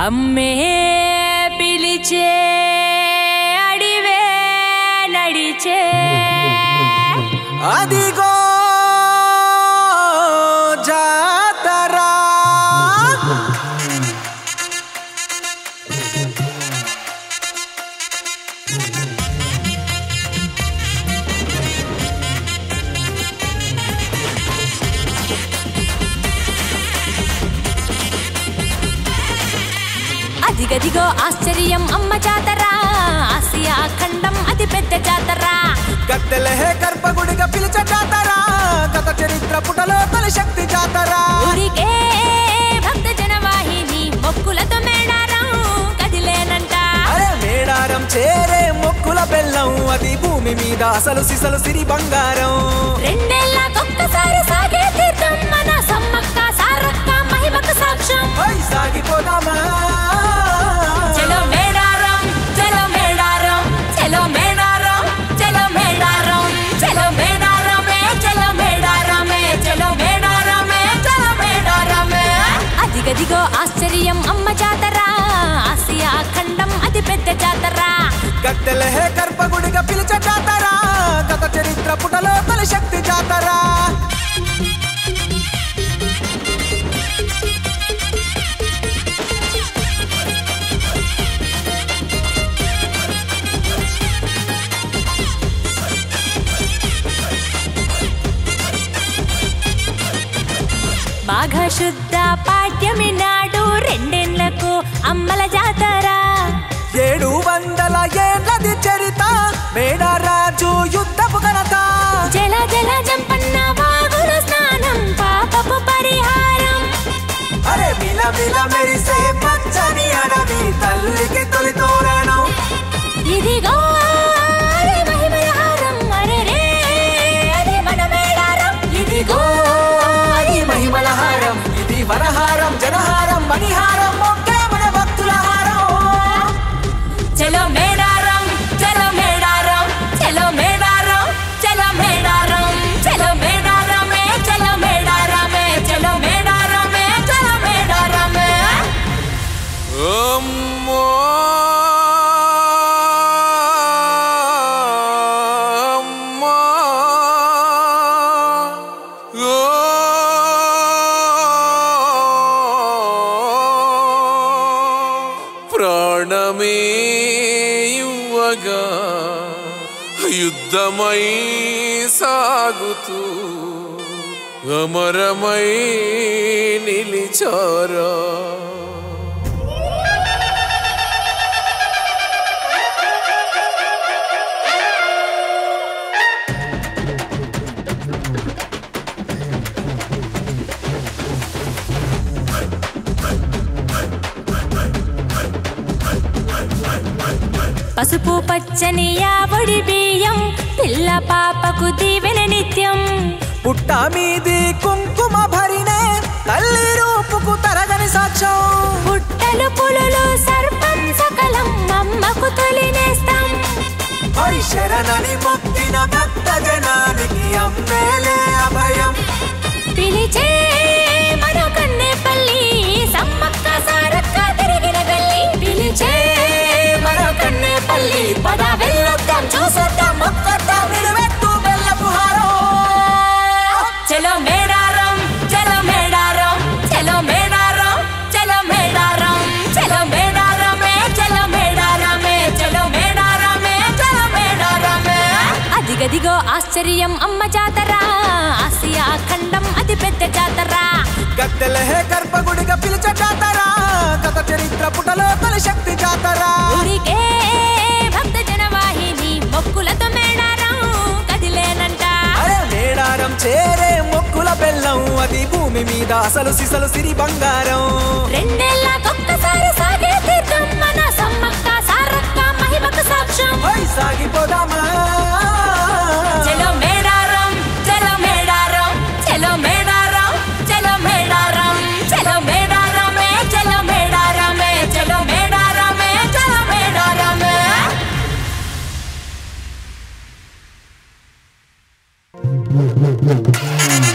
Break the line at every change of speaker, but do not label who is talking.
అమ్మే పిలిచే అడివే నడిచే
అదిగో జాతరా
అదిగదిగో ఆశ్చర్యం అమ్మ జాతర ఆసియా ఖండం అతి పెద్ద జాతర
గద్దెలహే గర్భగుడిగా పిలిచ జాతరా గత చరిత్ర పుటలో తొలి శక్తి జాతరా
ఊరికే భక్త జనవాహిని మొక్కులతో మేడారం కదిలేనంట
అరే మేడారం చేరే మొక్కుల బెల్లం అది భూమి మీద అసలు సిసలు సిరి బంగారం
రెండేళ్లకొక్కసారి సాగే తీర్థం మన సమ్మక్క సారక్క మహిమకు సాక్ష్యం
హై సాగిపోదామా
చలో మేడారం చలో మేడారం చలో మేడారం చలో మేడారం చలో మేడారమే చలో మేడారమే చలో మేడారమే చలో మేడారమే అదిగదిగో ఆశ్చర్యం అమ్మ జాతర ఆసియా ఖండం అతి పెద్ద జాతర
గద్దెలహే గర్భగుడిగా పిలిచ జాతరా గత చరిత్ర పుటలో తొలి శక్తి జాతరా
మాఘ శుద్ధ పాఠ్యమి నాడు రెండేళ్లకు అమ్మల జాతర
ఏడు వందల ఏళ్ళది చరిత మేడారాజు యుద్ధపు ఘనత
జల జల జంపన్న వాగుల స్నానం పాపపు పరిహారం
అరే మిల మిల మెరిసే పచ్చని అడవి తల్లికి తొలి తోరణం
ఇదిగో అదే మహిమల హారం అరెరే అదే మన మేడారం
ఇదిగో అది మహిమల హారం ఇది వనహారం జనహారం మణిహారం మొక్కే మన భక్తుల హారం
చలో మేడారం చలో మేడారం చలో మేడారం చలో మేడారం చలో మేడారమే చలో మేడారమే చలో మేడారమే చలో మేడారమే
అమ్మో అమ్మా ఓ ప్రాణమే యువగా యుద్ధమై సాగుతూ అమరమై నిలిచారా
పసుపు పచ్చని యావడి బియ్యం పిల్ల పాపకు దీవెన నిత్యం
పుట్ట మీది కుంకుమ భరినే తల్లి రూపుకు తరగని సాక్ష్యం
పుట్టలు పులులు సర్పం సకలం అమ్మకు తొలినేస్తాం
హై శరణని మొక్కిన భక్త జనానికి అమ్మేలే అభయం
పిలిచే మన కన్నెపల్లి సమ్మక్క సారక్క తిరిగిన గల్లి పిలిచే మన కన్నెపల్లి పద వెళ్ళొద్దాం చూసొద్దాం మొక్కొద్దాం
నిలువెత్తు బెల్లపు హారం
చలో మేడారం చలో మేడారం చలో మేడారం చలో మేడారం చలో మేడారమే చలో మేడారమే చలో మేడారమే చలో మేడారమే అదిగదిగో ఆశ్చర్యం అమ్మ జాతర ఆసియా ఖండం అతి పెద్ద జాతర
గద్దెలహే గర్భగుడిగా పిలిచ జాతరా గత చరిత్ర పుటలో తొలి శక్తి జాతరా
ఊరికే భక్త జనవాహిని మొక్కులతో మేడారం కదిలేనంట
అరే మేడారం చేరే మొక్కుల బెల్లం అది భూమి మీద అసలు సిసలు సిరి బంగారం
రెండేళ్లకొక్కసారి సాగే తీర్థం మన సమ్మక్క సారక్క మహిమకు సాక్ష్యం
హై సాగిపోదామా
చలో మేడారం చలో మేడారం చలో మేడారం చలో మేడారం చలో మేడారమే చలో మేడారమే చలో మేడారమే చలో మేడారమే
Thank